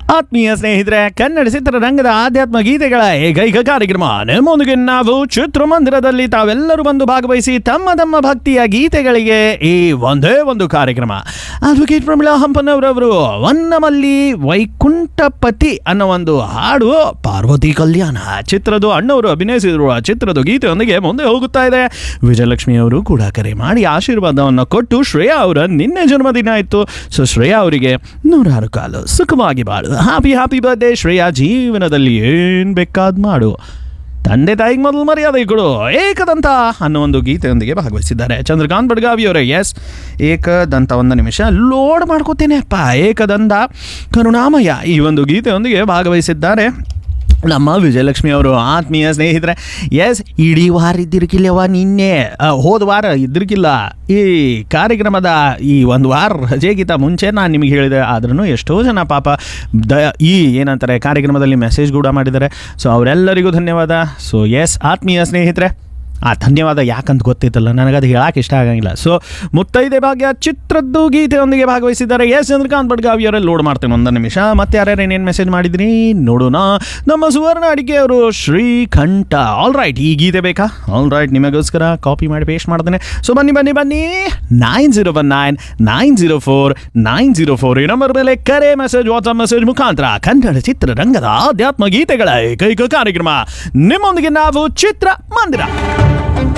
ಆತ್ಮೀಯ ಸ್ನೇಹಿತರೆ ಕನ್ನಡ ಚಿತ್ರರಂಗದ ಆಧ್ಯಾತ್ಮ ಗೀತೆಗಳ ಏಕೈಕ ಕಾರ್ಯಕ್ರಮ ನಿಮ್ಮೊಂದಿಗೆ ನಾವು ಚಿತ್ರಮಂದಿರದಲ್ಲಿ ತಾವೆಲ್ಲರೂ ಬಂದು ಭಾಗವಹಿಸಿ ತಮ್ಮ ತಮ್ಮ ಭಕ್ತಿಯ ಗೀತೆಗಳಿಗೆ ಈ ಒಂದೇ ಒಂದು ಕಾರ್ಯಕ್ರಮ ಅಡ್ವೊಕೇಟ್ ಪ್ರಮಿಳಾ ಹಂಪನವರವರು ವನ್ನಮಲ್ಲಿ ವೈಕುಂಠಪತಿ ಅನ್ನೋ ಒಂದು ಹಾಡು ಪಾರ್ವತಿ ಕಲ್ಯಾಣ ಚಿತ್ರದ ಅಣ್ಣವರು ಅಭಿನಯಿಸಿರುವ ಚಿತ್ರದ ಗೀತೆಯೊಂದಿಗೆ ಮುಂದೆ ಹೋಗುತ್ತಾ ಇದೆ ವಿಜಯಲಕ್ಷ್ಮಿ ಅವರು ಕೂಡ ಕರೆ ಮಾಡಿ ಆಶೀರ್ವಾದವನ್ನು ಕೊಟ್ಟು ಶ್ರೇಯಾ ಅವರ ನಿನ್ನೆ ಜನ್ಮದಿನ ಇತ್ತು ಸೊ ಶ್ರೇಯಾ ಅವರಿಗೆ ನೂರಾರು ಕಾಲು ಸುಖವಾಗಿ ಬಾಳು ಹ್ಯಾಪಿ ಹ್ಯಾಪಿ ಬರ್ಡೇ ಶ್ರೇಯಾ ಜೀವನದಲ್ಲಿ ಏನು ಬೇಕಾದ್ ಮಾಡು ತಂದೆ ತಾಯಿಗೆ ಮೊದಲು ಮರ್ಯಾದೆ ಕೊಡು ಏಕದಂತ ಅನ್ನೋ ಒಂದು ಗೀತೆಯೊಂದಿಗೆ ಭಾಗವಹಿಸಿದ್ದಾರೆ ಚಂದ್ರಕಾಂತ್ ಬಡ್ಗಾವಿ ಅವರೇ ಎಸ್ ಏಕದಂತ ಒಂದು ನಿಮಿಷ ಲೋಡ್ ಮಾಡ್ಕೋತೇನೆ ಅಪ್ಪ ಏಕದಂತ ಕರುಣಾಮಯ ಈ ಒಂದು ಗೀತೆಯೊಂದಿಗೆ ಭಾಗವಹಿಸಿದ್ದಾರೆ ನಮ್ಮ ವಿಜಯಲಕ್ಷ್ಮಿ ಅವರು ಆತ್ಮೀಯ ಸ್ನೇಹಿತರೆ ಎಸ್ ಇಡೀ ವಾರ ಇದ್ದಿರ್ಕಿಲ್ಲವ ನಿನ್ನೆ ಆ, ಹೋದ ವಾರ ಇದ್ದಿರ್ಕಿಲ್ಲ ಈ ಕಾರ್ಯಕ್ರಮದ ಈ ಒಂದು ವಾರ ರಜೆಗಿಂತ ಮುಂಚೆ ನಾನು ನಿಮಗೆ ಹೇಳಿದೆ ಆದ್ರೂ ಎಷ್ಟೋ ಜನ ಪಾಪ ದ ಈ ಏನಂತಾರೆ ಕಾರ್ಯಕ್ರಮದಲ್ಲಿ ಮೆಸೇಜ್ ಕೂಡ ಮಾಡಿದ್ದಾರೆ ಸೊ ಅವರೆಲ್ಲರಿಗೂ ಧನ್ಯವಾದ ಸೊ ಎಸ್ ಆತ್ಮೀಯ ಸ್ನೇಹಿತರೆ ಆ ಧನ್ಯವಾದ ಯಾಕಂತ ಗೊತ್ತಿತ್ತಲ್ಲ ನನಗದು ಹೇಳಕ್ಕೆ ಇಷ್ಟ ಆಗಂಗಿಲ್ಲ ಸೊ ಮುತ್ತೈದೆ ಭಾಗ್ಯ ಚಿತ್ರದ್ದು ಗೀತೆಯೊಂದಿಗೆ ಭಾಗವಹಿಸಿದ್ದಾರೆ ಎಸ್ ಚಂದ್ರಕಾಂತ್ ಬಡ್ಗಾವಿಯವರೇ ಲೋಡ್ ಮಾಡ್ತೇನೆ ಒಂದು ನಿಮಿಷ ಮತ್ತೆ ಯಾರ್ಯಾರು ಏನೇನು ಮೆಸೇಜ್ ಮಾಡಿದ್ರಿ ನೋಡೋಣ ನಮ್ಮ ಸುವರ್ಣ ಅಡಿಕೆಯವರು ಶ್ರೀಕಂಠ ಆಲ್ ರೈಟ್ ಈ ಗೀತೆ ಬೇಕಾ ಆಲ್ ರೈಟ್ ನಿಮಗೋಸ್ಕರ ಕಾಪಿ ಮಾಡಿ ಪೇಸ್ಟ್ ಮಾಡ್ತೇನೆ ಸೊ ಬನ್ನಿ ಬನ್ನಿ ಬನ್ನಿ nine zero one nine nine zero four nine zero four ಈ ನಂಬರ್ ಮೇಲೆ ಕರೆ ಮೆಸೇಜ್ ವಾಟ್ಸಪ್ ಮೆಸೇಜ್ ಮುಖಾಂತರ ಕನ್ನಡ ಚಿತ್ರರಂಗದ ಆಧ್ಯಾತ್ಮ ಗೀತೆಗಳ ಏಕೈಕ ಕಾರ್ಯಕ್ರಮ ನಿಮ್ಮೊಂದಿಗೆ ನಾವು ಚಿತ್ರ ಮಂದಿರ